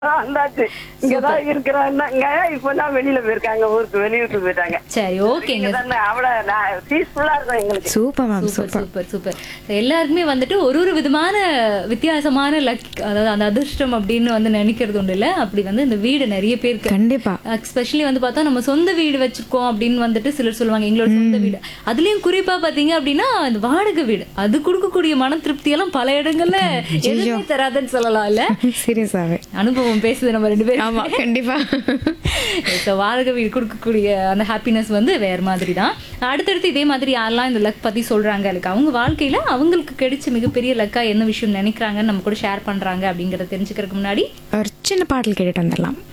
வந்தாச்சு இங்கதான் இருக்கிறாங்க இப்பதான் வெளியில போயிருக்காங்க ஊருக்கு வெளியூருக்கு போயிட்டாங்க சரி ஓகேங்க இங்கதானே அவ்வளவு பீஸ்ஃபுல்லா இருக்கும் எங்களுக்கு super ma'am super super super super எல்லாருக்குமே வந்துட்டு ஒரு ஒரு விதமான வித்தியாசமான லக் அதாவது அந்த அதிர்ஷ்டம் அப்படின்னு வந்து நினைக்கிறது உண்டு இல்ல அப்படி வந்து இந்த வீடு நிறைய பேருக்கு கண்டிப்பா எஸ்பெஷலி வந்து பார்த்தா நம்ம சொந்த வீடு வச்சிருக்கோம் அப்படின்னு வந்துட்டு சிலர் சொல்லுவாங்க எங்களோட சொந்த வீடு அதுலயும் குறிப்பா பாத்தீங்க அப்படின்னா இந்த வாடகை வீடு அது கொடுக்கக்கூடிய மன திருப்தி எல்லாம் பல இடங்கள்ல எதுவுமே தராதுன்னு சொல்லலாம் இல்ல சீரியஸாவே அனுபவம் பேசுது நம்ம ரெண்டு பேரும் ஆமா கண்டிப்பா So, வாடகை வீடு கொடுக்கக்கூடிய அந்த ஹாப்பினஸ் வந்து வேற மாதிரி தான் அடுத்தடுத்து இதே மாதிரி யாரெல்லாம் இந்த லக் பத்தி சொல்றாங்க அதுக்கு அவங்க வாழ்க்கையில அவங்களுக்கு கிடைச்ச மிகப்பெரிய லக்கா என்ன விஷயம் நினைக்கிறாங்கன்னு நம்ம கூட ஷேர் பண்றாங்க அப்படிங்கறத தெரிஞ்சுக்கிறதுக்கு முன்னாடி ஒரு சின்ன பாடல் கேட்டுட்டு வந்துடலாம்